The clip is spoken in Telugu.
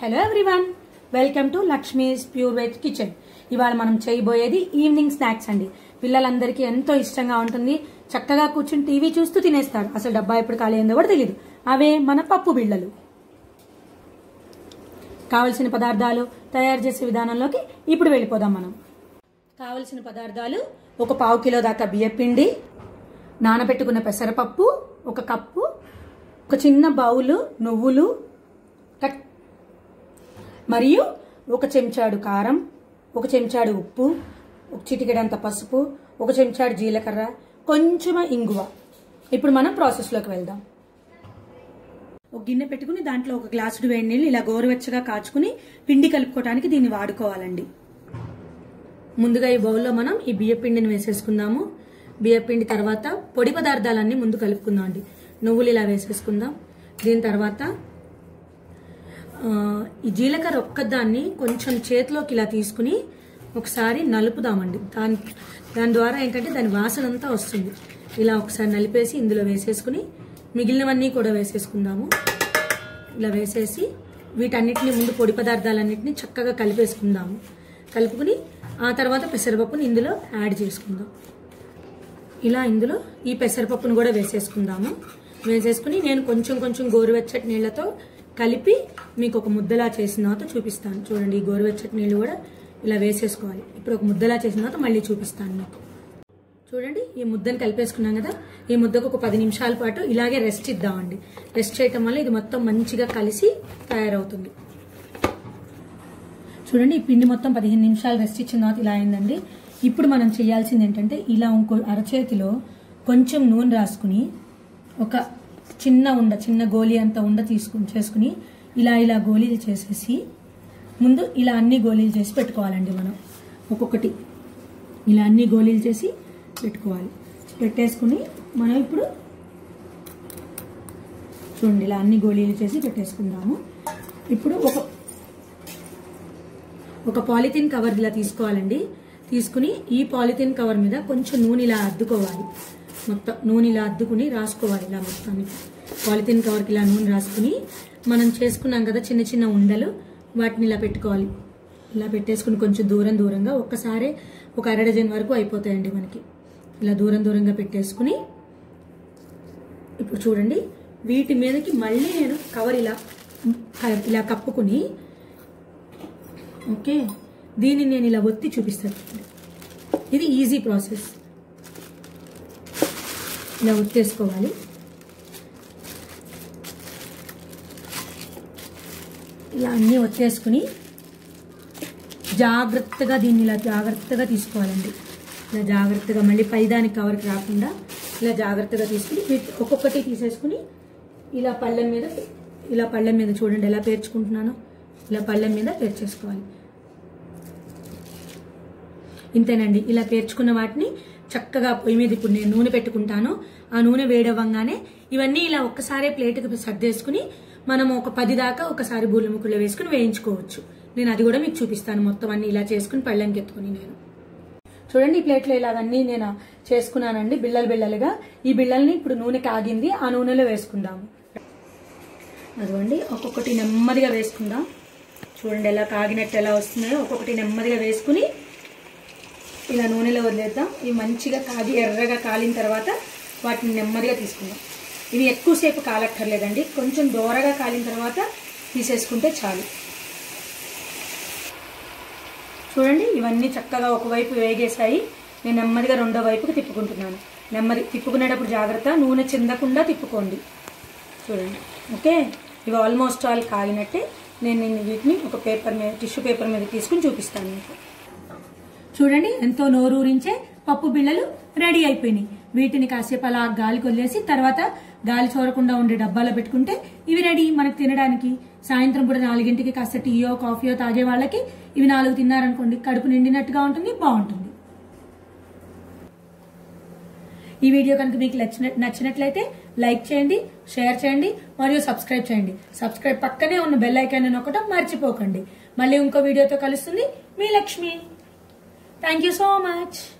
hello everyone welcome to Lakshmi's pure veg kitchen ఇవాళ మనం చేయబోయేది ఈవినింగ్ స్నాక్స్ అండి పిల్లలందరికీ ఎంతో ఇష్టంగా ఉంటుంది చక్కగా కూర్చుని టీవీ చూస్తూ తినేస్తారు అసలు డబ్బా ఎప్పుడు ఖాళీ అయిందో కూడా తెలియదు అవే మన పప్పు బిళ్ళలు కావలసిన పదార్థాలు తయారు చేసే విధానంలోకి ఇప్పుడు వెళ్ళిపోదాం మనం కావలసిన పదార్థాలు ఒక పావు కిలో దాకా బియ్యపిండి నానబెట్టుకున్న పెసరపప్పు ఒక కప్పు ఒక చిన్న బౌలు నువ్వులు కట్ మరియు ఒక చెంచాడు కారం ఒక చెంచాడు ఉప్పు ఒక చిటికెడంత పసుపు ఒక చెంచాడు జీలకర్ర కొంచెం ఇంగువ ఇప్పుడు మనం ప్రాసెస్లోకి వెళ్దాం ఒక గిన్నె పెట్టుకుని దాంట్లో ఒక గ్లాసుడు వేడి నీళ్ళు ఇలా గోరువెచ్చగా కాచుకుని పిండి కలుపుకోవడానికి దీన్ని వాడుకోవాలండి ముందుగా ఈ బౌల్లో మనం ఈ బియ్య పిండిని వేసేసుకుందాము బియ్య పిండి తర్వాత పొడి పదార్థాలన్నీ ముందు కలుపుకుందాం అండి నువ్వులు ఇలా వేసేసుకుందాం దీని తర్వాత ఆ, ఈ జీలకర్ర ఒక్కదాన్ని కొంచెం చేతిలోకి ఇలా తీసుకుని ఒకసారి నలుపుదామండి దాని దాని ద్వారా ఏంటంటే దాని వాసన అంతా వస్తుంది ఇలా ఒకసారి నలిపేసి ఇందులో వేసేసుకుని మిగిలినవన్నీ కూడా వేసేసుకుందాము ఇలా వేసేసి వీటన్నిటిని ముందు పొడి పదార్థాలన్నింటినీ చక్కగా కలిపేసుకుందాము కలుపుకుని ఆ తర్వాత పెసరపప్పుని ఇందులో యాడ్ చేసుకుందాం ఇలా ఇందులో ఈ పెసరపప్పును కూడా వేసేసుకుందాము వేసేసుకుని నేను కొంచెం కొంచెం గోరువెచ్చటి నీళ్ళతో కలిపి మీకు ఒక ముద్దలా చేసిన తర్వాత చూపిస్తాను చూడండి ఈ గోరువెచ్చటి నీళ్ళు కూడా ఇలా వేసేసుకోవాలి ఇప్పుడు ఒక ముద్దలా చేసిన తర్వాత మళ్ళీ చూపిస్తాను మీకు చూడండి ఈ ముద్దను కలిపేసుకున్నాం కదా ఈ ముద్దకు ఒక పది నిమిషాల పాటు ఇలాగే రెస్ట్ ఇద్దామండి రెస్ట్ చేయటం వల్ల ఇది మొత్తం మంచిగా కలిసి తయారవుతుంది చూడండి ఈ పిండి మొత్తం పదిహేను నిమిషాలు రెస్ట్ ఇచ్చిన తర్వాత ఇలా అయిందండి ఇప్పుడు మనం చేయాల్సింది ఏంటంటే ఇలా ఇంకో అరచేతిలో కొంచెం నూనె రాసుకుని ఒక చిన్న ఉండ చిన్న గోళీ అంత ఉండ తీసుకుని చేసుకుని ఇలా ఇలా గోళీలు చేసేసి ముందు ఇలా అన్ని గోళీలు చేసి పెట్టుకోవాలండి మనం ఒక్కొక్కటి ఇలా అన్ని గోళీలు చేసి పెట్టుకోవాలి పెట్టేసుకుని మనం ఇప్పుడు చూడండి ఇలా అన్ని గోళీలు చేసి పెట్టేసుకుందాము ఇప్పుడు ఒక ఒక పాలిథిన్ కవర్ ఇలా తీసుకోవాలండి తీసుకుని ఈ పాలిథిన్ కవర్ మీద కొంచెం నూనె ఇలా అద్దుకోవాలి మొత్తం నూనె ఇలా అద్దుకుని రాసుకోవాలి ఇలా మొత్తాన్ని పాలిథిన్ కవర్కి ఇలా నూనె రాసుకుని మనం చేసుకున్నాం కదా చిన్న చిన్న ఉండలు వాటిని ఇలా పెట్టుకోవాలి ఇలా పెట్టేసుకుని కొంచెం దూరం దూరంగా ఒక్కసారి ఒక అర డజన్ వరకు అయిపోతాయండి మనకి ఇలా దూరం దూరంగా పెట్టేసుకుని ఇప్పుడు చూడండి వీటి మీదకి మళ్ళీ నేను కవర్ ఇలా ఇలా కప్పుకుని ఓకే దీన్ని నేను ఇలా ఒత్తి చూపిస్తాను ఇది ఈజీ ప్రాసెస్ ఇలా ఒత్తేసుకోవాలి ఇలా అన్నీ ఒత్తేసుకుని జాగ్రత్తగా దీన్ని ఇలా జాగ్రత్తగా తీసుకోవాలండి ఇలా జాగ్రత్తగా మళ్ళీ పైదానికి కవర్కి రాకుండా ఇలా జాగ్రత్తగా తీసుకుని వీటి ఒక్కొక్కటి తీసేసుకుని ఇలా పళ్ళెం మీద ఇలా పళ్ళెం మీద చూడండి ఎలా పేర్చుకుంటున్నానో ఇలా పళ్ళెం మీద పేర్చేసుకోవాలి ఇంతేనండి ఇలా పేర్చుకున్న వాటిని చక్కగా పొయ్యి మీద ఇప్పుడు నేను నూనె పెట్టుకుంటాను ఆ నూనె వేడవ్వంగానే ఇవన్నీ ఇలా ఒక్కసారే ప్లేట్కి సర్దేసుకుని మనం ఒక పది దాకా ఒకసారి బూరెల ముక్కలు వేసుకుని వేయించుకోవచ్చు నేను అది కూడా మీకు చూపిస్తాను మొత్తం అన్ని ఇలా చేసుకుని పళ్ళెంకి ఎత్తుకుని నేను చూడండి ఈ ప్లేట్లో ఇలాగన్నీ నేను చేసుకున్నానండి బిళ్ళలు బిళ్ళలుగా ఈ బిళ్ళల్ని ఇప్పుడు నూనె కాగింది ఆ నూనెలో వేసుకుందాము అదిగోండి ఒక్కొక్కటి నెమ్మదిగా వేసుకుందాం చూడండి ఎలా కాగినట్టు ఎలా వస్తున్నాయో ఒక్కొక్కటి నెమ్మదిగా వేసుకుని ఇలా నూనెలో వదిలేద్దాం ఇవి మంచిగా కాగి ఎర్రగా కాలిన తర్వాత వాటిని నెమ్మదిగా తీసుకుందాం ఇవి ఎక్కువసేపు కాలక్కర్లేదండి కొంచెం దోరగా కాలిన తర్వాత తీసేసుకుంటే చాలు చూడండి ఇవన్నీ చక్కగా ఒకవైపు వేగేశాయి నేను నెమ్మదిగా రెండో వైపుకి తిప్పుకుంటున్నాను నెమ్మది తిప్పుకునేటప్పుడు జాగ్రత్త నూనె చిందకుండా తిప్పుకోండి చూడండి ఓకే ఇవి ఆల్మోస్ట్ ఆల్ కాగినట్టే నేను నేను వీటిని ఒక పేపర్ మీద టిష్యూ పేపర్ మీద తీసుకుని చూపిస్తాను మీకు చూడండి ఎంతో నోరూరించే పప్పు బిళ్ళలు రెడీ అయిపోయినాయి వీటిని కాసేపు అలా గాలికి వదిలేసి తర్వాత గాలి చోరకుండా ఉండే డబ్బాలో పెట్టుకుంటే ఇవి రెడీ మనకు తినడానికి సాయంత్రం పూట నాలుగింటికి కాస్త టీయో కాఫీయో తాగే వాళ్ళకి ఇవి నాలుగు తిన్నారనుకోండి కడుపు నిండినట్టుగా ఉంటుంది బాగుంటుంది ఈ వీడియో కనుక మీకు నచ్చిన- నచ్చినట్లయితే లైక్ చేయండి షేర్ చేయండి మరియు సబ్స్క్రైబ్ చేయండి సబ్స్క్రైబ్ పక్కనే ఉన్న బెల్ ఐకాన్ నొక్కడం మర్చిపోకండి మళ్ళీ ఇంకో వీడియోతో కలుస్తుంది మీ Lakshmi thank you so much